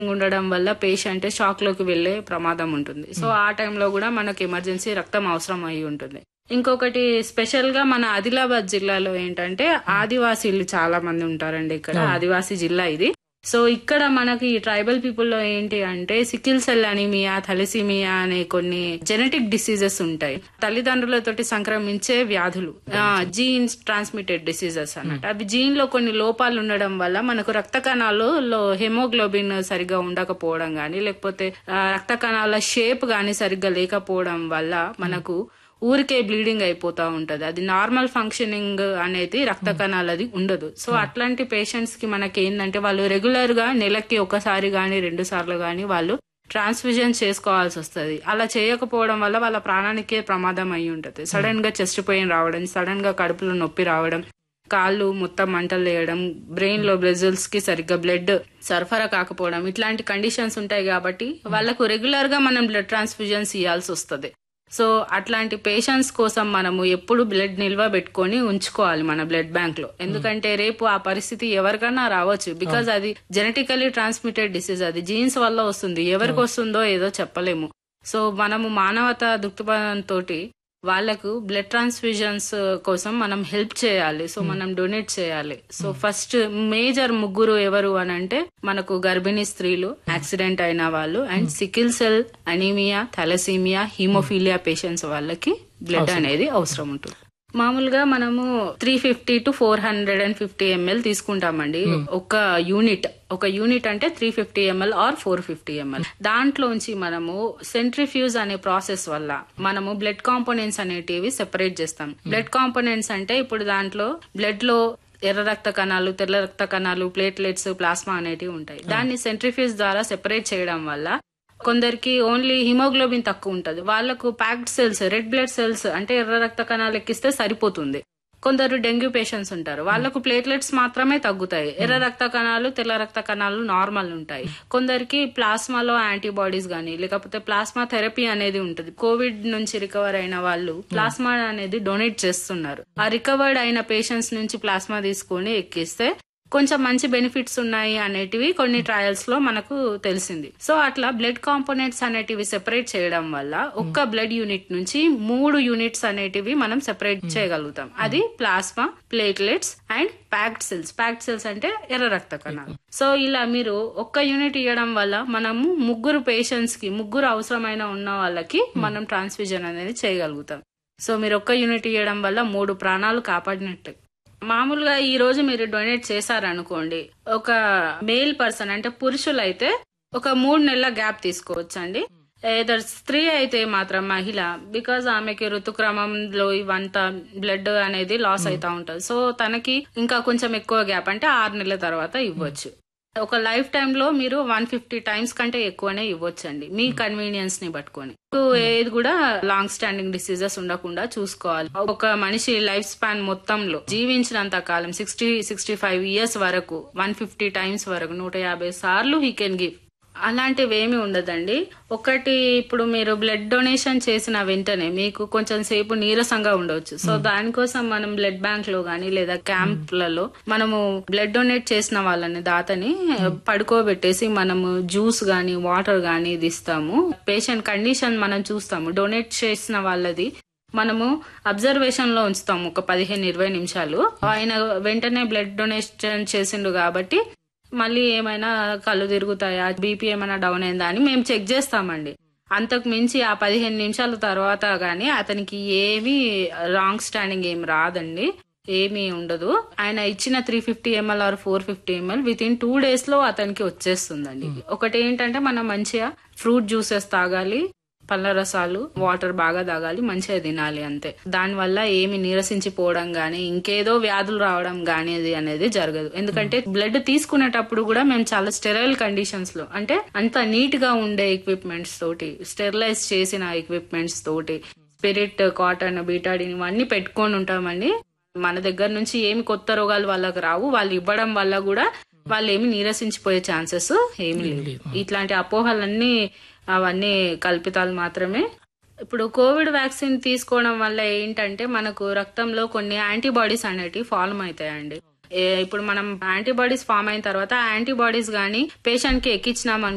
ఉండడం వల్ల patient shock లోకి వెళ్లే ప్రమాదం ఉంటుంది సో ఆ టైంలో కూడా మనకు ఎమర్జెన్సీ రక్తం అవసరం అయి ఉంటుంది ఇంకొకటి స్పెషల్ గా మన ఆదిలాబాద్ జిల్లాలో ఏంటంటే ఆదివాసీలు చాలా మంది ఉంటారండి ఇక్కడ ఆదివాసీ జిల్లా ఇది సో ఇక్కడ మనకి ట్రైబల్ పీపుల్ లో ఏంటి అంటే సికిల్ సెల్ అనిమియా థలిసిమియా అనే కొన్ని జెనెటిక్ డిసీజెస్ ఉంటాయి తల్లిదండ్రులతోటి సంక్రమించే వ్యాధులు జీన్స్ ట్రాన్స్మిటెడ్ డిసీజెస్ అన్నట్టు అవి జీన్ లో కొన్ని లోపాలు ఉండడం వల్ల మనకు రక్త కణాలలో హెమోగ్లోబిన్ సరిగా ఉండకపోవడం గానీ లేకపోతే ఆ, రక్త కణాల షేప్ గానీ సరిగ్గా లేకపోవడం వల్ల మనకు ఊరికే బ్లీడింగ్ అయిపోతా ఉంటది అది నార్మల్ ఫంక్షనింగ్ అనేది రక్త కణాలది ఉండదు సో అట్లాంటి పేషెంట్స్ కి మనకి ఏంటంటే వాళ్ళు రెగ్యులర్ గా నెలకి ఒకసారి గాని రెండు సార్లు గాని వాళ్ళు ట్రాన్స్ఫ్యూజన్ చేసుకోవాల్సి వస్తుంది అలా చేయకపోవడం వల్ల వాళ్ళ ప్రాణానికే ప్రమాదం అయి ఉంటది సడన్ గా చెస్ట్ పెయిన్ రావడం సడన్ గా కడుపులో నొప్పి రావడం కాళ్ళు మొత్తం మంటలు వేయడం బ్రెయిన్ లో బ్లెజల్స్ కి సరిగ్గా బ్లడ్ సరఫరా కాకపోవడం ఇట్లాంటి కండిషన్స్ ఉంటాయి కాబట్టి వాళ్ళకు రెగ్యులర్ గా మనం బ్లడ్ ట్రాన్స్ఫ్యూజన్స్ ఇవ్వాల్సి వస్తుంది సో అట్లాంటి పేషెంట్స్ కోసం మనము ఎప్పుడు బ్లడ్ నిల్వ పెట్టుకొని ఉంచుకోవాలి మన బ్లడ్ బ్యాంక్ లో ఎందుకంటే రేపు ఆ పరిస్థితి ఎవరికైనా రావచ్చు బికాజ్ అది జెనెటికలీ ట్రాన్స్మిటెడ్ డిసీజ్ అది జీన్స్ వల్ల వస్తుంది ఎవరికి వస్తుందో ఏదో చెప్పలేము సో మనము మానవత దృక్పథంతో వాళ్ళకు బ్లడ్ ట్రాన్స్ఫ్యూజన్స్ కోసం మనం హెల్ప్ చేయాలి సో మనం డొనేట్ చేయాలి సో ఫస్ట్ మేజర్ ముగ్గురు ఎవరు అని అంటే మనకు గర్భిణీ స్త్రీలు యాక్సిడెంట్ అయిన వాళ్ళు and sickle cell anaemia thalassaemia haemophilia patients వాళ్ళకి బ్లడ్ అనేది అవసరం ఉంటుంది మామూలుగా మనము three fifty to four hundred and fifty ml తీసుకుంటామండి ఒక యూనిట్ ఒక యూనిట్ అంటే three fifty ml or four fifty ml దాంట్లోంచి మనము సెంట్రిఫ్యూజ్ అనే ప్రాసెస్ వల్ల మనము బ్లడ్ కాంపోనెంట్స్ అనేటివి సెపరేట్ చేస్తాం బ్లడ్ కాంపోనెంట్స్ అంటే ఇప్పుడు దాంట్లో బ్లడ్ లో ఎర్ర రక్త కణాలు తెల్ల రక్త కణాలు ప్లేట్లెట్స్ ప్లాస్మా అనేటివి ఉంటాయి దాన్ని సెంట్రిఫ్యూజ్ ద్వారా సెపరేట్ చేయడం వల్ల కొందరికి ఓన్లీ హిమోగ్లోబిన్ తక్కువ ఉంటది వాళ్ళకు packed cells red blood cells అంటే ఎర్ర రక్త కణాలు ఎక్కిస్తే సరిపోతుంది కొందరు డెంగ్యూ పేషెంట్స్ ఉంటారు వాళ్ళకు ప్లేట్లెట్స్ మాత్రమే తగ్గుతాయి ఎర్ర రక్త కణాలు తెల్ల రక్త కణాలు నార్మల్ ఉంటాయి కొందరికి ప్లాస్మాలో యాంటీబాడీస్ గానీ లేకపోతే ప్లాస్మా థెరపీ అనేది ఉంటుంది కోవిడ్ నుంచి రికవర్ అయిన వాళ్ళు ప్లాస్మా అనేది డొనేట్ చేస్తున్నారు ఆ రికవర్డ్ అయిన పేషెంట్స్ నుంచి ప్లాస్మా తీసుకొని ఎక్కిస్తే కొంచెం మంచి బెనిఫిట్స్ ఉన్నాయి అనేటివి కొన్ని ట్రయల్స్ లో మనకు తెలిసింది సో అట్లా బ్లడ్ కాంపోనెంట్స్ అనేటివి సెపరేట్ చేయడం వల్ల ఒక్క బ్లడ్ యూనిట్ నుంచి మూడు యూనిట్స్ అనేటివి మనం సెపరేట్ చేయగలుగుతాం అది plasma platelets and packed cells packed cells అంటే ఎర్ర రక్త కణాలు సో ఇలా మీరు ఒక్క యూనిట్ ఇవ్వడం వల్ల మనము ముగ్గురు పేషెంట్స్ కి ముగ్గురు అవసరమైన ఉన్న వాళ్ళకి మనం ట్రాన్స్ఫ్యూజన్ అనేది చేయగలుగుతాం సో మీరు ఒక్క యూనిట్ ఇవ్వడం వల్ల మూడు ప్రాణాలు కాపాడినట్టు మామూలుగా ఈ రోజు మీరు డొనేట్ చేశారనుకోండి ఒక మేల్ పర్సన్ అంటే పురుషులైతే ఒక మూడు నెలల గ్యాప్ తీసుకోవచ్చండి ఏదర్ స్త్రీ అయితే మాత్రం మహిళ బికాజ్ ఆమెకి ఋతుక్రమంలో ఇవంతా బ్లడ్ అనేది లాస్ అవుతా ఉంటది సో తనకి ఇంకా కొంచెం ఎక్కువ గ్యాప్ అంటే ఆరు నెలల తర్వాత ఇవ్వచ్చు ఒక లైఫ్ టైమ్ లో మీరు వన్ ఫిఫ్టీ టైమ్స్ కంటే ఎక్కువనే ఇవ్వచ్చండి మీ కన్వీనియన్స్ ని పట్టుకొని ఏది కూడా లాంగ్ స్టాండింగ్ డిసీజెస్ ఉండకుండా చూసుకోవాలి ఒక మనిషి లైఫ్ స్పాన్ మొత్తంలో జీవించినంత కాలం సిక్స్టీ సిక్స్టీ ఫైవ్ ఇయర్స్ వరకు వన్ ఫిఫ్టీ టైమ్స్ వరకు నూట యాభై సార్లు హీ కెన్ గివ్ అలాంటివి ఏమి ఉండదండి ఒకటి ఇప్పుడు మీరు బ్లడ్ డొనేషన్ చేసిన వెంటనే మీకు కొంచెం సేపు నీరసంగా ఉండవచ్చు సో దానికోసం మనం బ్లడ్ బ్యాంక్ లో గానీ లేదా క్యాంప్లలో మనము బ్లడ్ డొనేట్ చేసిన వాళ్ళని దాతని పడుకోబెట్టేసి మనము జ్యూస్ గానీ వాటర్ గానీ ఇది ఇస్తాము పేషెంట్ కండిషన్ మనం చూస్తాము డొనేట్ చేసిన వాళ్ళది మనము అబ్జర్వేషన్ లో ఉంచుతాము ఒక పదిహేను ఇరవై నిమిషాలు ఆయన వెంటనే బ్లడ్ డొనేషన్ చేసిండు కాబట్టి మళ్ళీ ఏమైనా కళ్ళు తిరుగుతాయా బీపీ ఏమైనా డౌన్ అయిందా అని మేము చెక్ చేస్తామండి అంతకు మించి ఆ పదిహేను నిమిషాల తర్వాత గానీ అతనికి ఏమీ రాంగ్ స్టాండింగ్ ఏం రాదండి ఏమీ ఉండదు ఆయన ఇచ్చిన three fifty ml or four fifty ml within two days లో అతనికి వచ్చేస్తుందండి ఒకటి ఏంటంటే మనం మంచిగా ఫ్రూట్ జ్యూసెస్ తాగాలి పళ్ళ రసాలు వాటర్ బాగా తాగాలి మంచిగా తినాలి అంతే దాని వల్ల ఏమి నీరసించిపోవడం గానీ ఇంకేదో వ్యాధులు రావడం గానీ అది అనేది జరగదు ఎందుకంటే బ్లడ్ తీసుకునేటప్పుడు కూడా మేము చాలా స్టెరైల్ కండిషన్స్ లో అంటే అంత నీట్ గా ఉండే ఎక్విప్మెంట్స్ తోటి స్టెరిలైజ్ చేసిన ఎక్విప్మెంట్స్ తోటి స్పిరిట్ కాటన్ బీటాడిన్ ఇవన్నీ పెట్టుకొని ఉంటామండి మన దగ్గర నుంచి ఏమి కొత్త రోగాలు వాళ్ళకి రావు వాళ్ళు ఇవ్వడం వల్ల కూడా వాళ్ళు ఏమి నీరసించిపోయే ఛాన్సెస్ ఏమి లేవు ఇట్లాంటి అపోహలన్నీ అవన్నీ కల్పితాలు మాత్రమే ఇప్పుడు కోవిడ్ వ్యాక్సిన్ తీసుకోవడం వల్ల ఏంటంటే మనకు రక్తంలో కొన్ని యాంటీబాడీస్ అనేటివి ఫార్మ్ అవుతాయండి ఏ- ఇప్పుడు మనం యాంటీబాడీస్ ఫామ్ అయిన తర్వాత యాంటీబాడీస్ గానీ పేషెంట్ కి ఎక్కించినాం